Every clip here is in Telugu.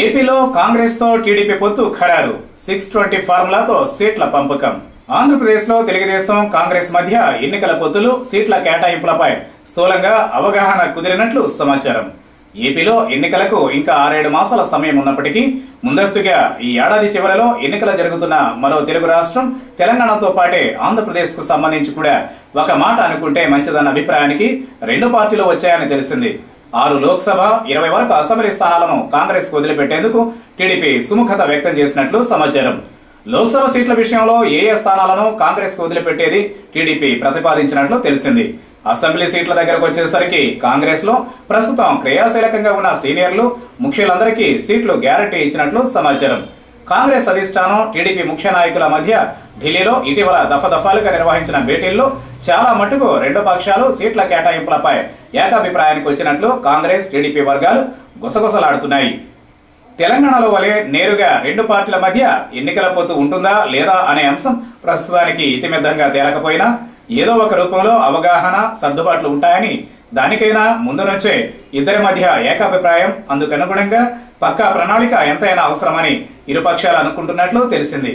ఏపీలో కాంగ్రెస్ తో టీడీపీ పొత్తు ఖరారు సిక్స్ ట్వంటీ ఫార్ములాతో సీట్ల పంపకం ఆంధ్రప్రదేశ్ లో తెలుగుదేశం కాంగ్రెస్ మధ్య ఎన్నికల పొత్తులు సీట్ల కేటాయింపులపై స్థూలంగా అవగాహన కుదిరినట్లు సమాచారం ఏపీలో ఎన్నికలకు ఇంకా ఆరేడు మాసాల సమయం ఉన్నప్పటికీ ముందస్తుగా ఈ ఏడాది చివరిలో ఎన్నికలు జరుగుతున్న మరో తెలుగు రాష్ట్రం తెలంగాణతో పాటే ఆంధ్రప్రదేశ్ కు సంబంధించి కూడా ఒక మాట అనుకుంటే మంచిదన్న అభిప్రాయానికి రెండు పార్టీలు వచ్చాయని తెలిసింది ఆరు లోక్సభ ఇరవై వరకు అసెంబ్లీ స్థానాలను కాంగ్రెస్ కు వదిలిపెట్టేందుకు టీడీపీ సుముఖత వ్యక్తం చేసినట్లు సమాచారం లోక్సభ సీట్ల విషయంలో ఏ ఏ స్థానాలను కాంగ్రెస్ కు వదిలిపెట్టేది టీడీపీ ప్రతిపాదించినట్లు తెలిసింది అసెంబ్లీ సీట్ల దగ్గరకు వచ్చేసరికి కాంగ్రెస్ లో ప్రస్తుతం క్రియాశీలకంగా ఉన్న సీనియర్లు ముఖ్యులందరికీ సీట్లు గ్యారంటీ ఇచ్చినట్లు సమాచారం కాంగ్రెస్ అధిష్టానం టీడీపీ ముఖ్య నాయకుల మధ్య ఢిల్లీలో ఇటీవల దఫదఫాలుగా నిర్వహించిన భేటీల్లో చాలా మట్టుకు రెండు పక్షాలు సీట్ల కేటాయింపులపై ఏకాభిప్రాయానికి వచ్చినట్లు కాంగ్రెస్ టీడీపీ వర్గాలు గుసగుసలాడుతున్నాయి తెలంగాణలో వలె నేరుగా రెండు పార్టీల మధ్య ఎన్నికల పొత్తు ఉంటుందా లేదా అనే అంశం ప్రస్తుతానికి ఇతిమిద్దంగా తేలకపోయినా ఏదో ఒక రూపంలో అవగాహన సర్దుబాట్లు ఉంటాయని దానికైనా ముందు నుంచే ఇద్దరి మధ్య ఏకాభిప్రాయం అందుకనుగుణంగా పక్కా ప్రణాళిక ఎంతైనా అవసరమని ఇరుపక్షాలు అనుకుంటున్నట్లు తెలిసింది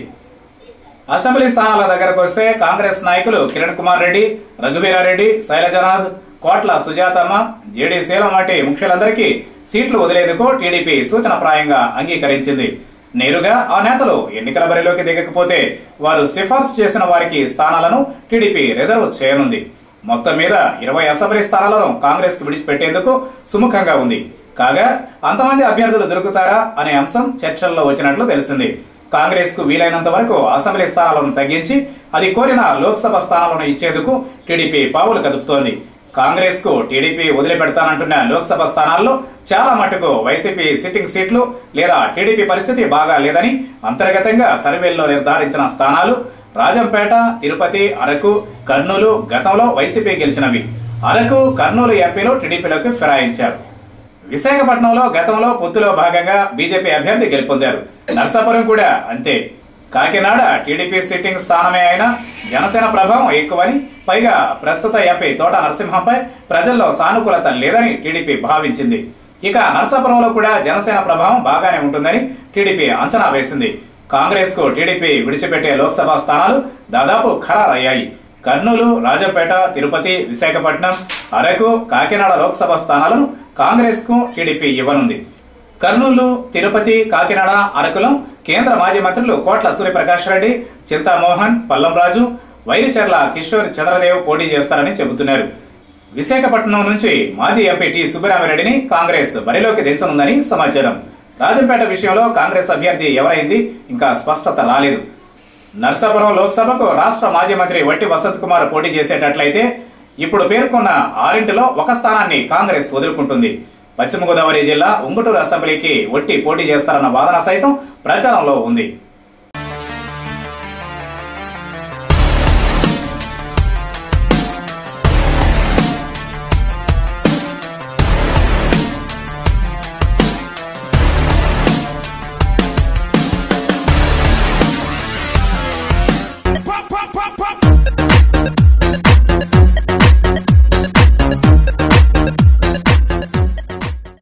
అసెంబ్లీ స్థానాల దగ్గరకు వస్తే కాంగ్రెస్ నాయకులు కిరణ్ కుమార్ రెడ్డి రఘువీరారెడ్డి శైలజనాథ్ కోట్ల సుజాతమ్మ జేడీ శీలం వంటి ముఖ్యులందరికీ సీట్లు వదిలేందుకు టీడీపీ సూచనప్రాయంగా అంగీకరించింది నేరుగా ఆ నేతలు ఎన్నికల బరిలోకి దిగకపోతే వారు సిఫార్సు చేసిన వారికి స్థానాలను టీడీపీ రిజర్వ్ చేయనుంది మొత్తం మీద ఇరవై అసెంబ్లీ స్థానాలను కాంగ్రెస్ కు విడిచిపెట్టేందుకు సుముఖంగా ఉంది కాగా అంతమంది అభ్యర్థులు దొరుకుతారా అనే అంశం చర్చల్లో వచ్చినట్లు తెలిసింది కాంగ్రెస్ కు వీలైనంత వరకు అసెంబ్లీ స్థానాలను తగ్గించి అది కోరిన లోక్సభ స్థానాలను ఇచ్చేందుకు టీడీపీ పావులు కదుపుతోంది కాంగ్రెస్ కు టీడీపీ వదిలిపెడతానంటున్న లోక్సభ స్థానాల్లో చాలా మటుకు వైసీపీ సిట్టింగ్ సీట్లు లేదా టీడీపీ పరిస్థితి బాగా లేదని అంతర్గతంగా సర్వేల్లో నిర్ధారించిన స్థానాలు రాజంపేట తిరుపతి అరకు కర్నూలు గతంలో వైసీపీ గెలిచినవి అరకు కర్నూలు ఎంపీలు టీడీపీలోకి ఫిరాయించారు విశాఖపట్నంలో గతంలో పొత్తులో భాగంగా బీజేపీ అభ్యర్థి గెలుపొందారు నర్సాపురం కూడా అంతే కాకినాడ టీడీపీ సిట్టింగ్ స్థానమే అయినా జనసేన ప్రభావం ఎక్కువని పైగా ప్రస్తుత ఎంపీ తోట నరసింహంపై ప్రజల్లో సానుకూలత లేదని టీడీపీ భావించింది ఇక నర్సాపురంలో కూడా జనసేన ప్రభావం బాగానే ఉంటుందని టీడీపీ అంచనా వేసింది కాంగ్రెస్ కు టీడీపీ విడిచిపెట్టే లోక్సభ స్థానాలు దాదాపు ఖరారయ్యాయి కర్నూలు రాజంపేట తిరుపతి విశాఖపట్నం అరకు కాకినాడ లోక్సభ స్థానాలను కాంగ్రెస్ కు టీడీపీ ఇవ్వనుంది కర్నూలు తిరుపతి కాకినాడ అరకులో కేంద్ర మాజీ మంత్రులు కోట్ల సూర్యప్రకాష్ రెడ్డి చింతామోహన్ పల్లంరాజు వైరిచర్ల కిషోర్ చంద్రదేవ్ పోటీ చేస్తారని చెబుతున్నారు విశాఖపట్నం నుంచి మాజీ ఎంపీ టి సుబ్బరామిరెడ్డిని కాంగ్రెస్ బరిలోకి దించనుందని సమాచారం రాజంపేట విషయంలో కాంగ్రెస్ అభ్యర్థి ఎవరైంది ఇంకా స్పష్టత రాలేదు నర్సాపురం లోక్సభకు రాష్ట్ర మాజీ మంత్రి వట్టి వసంత్ కుమార్ పోటీ చేసేటట్లయితే ఇప్పుడు పేర్కొన్న ఆరింటిలో ఒక స్థానాన్ని కాంగ్రెస్ వదులుకుంటుంది పశ్చిమ గోదావరి జిల్లా ఉంగుటూరు అసెంబ్లీకి ఒట్టి పోటీ చేస్తారన్న వాదన సైతం ప్రచారంలో ఉంది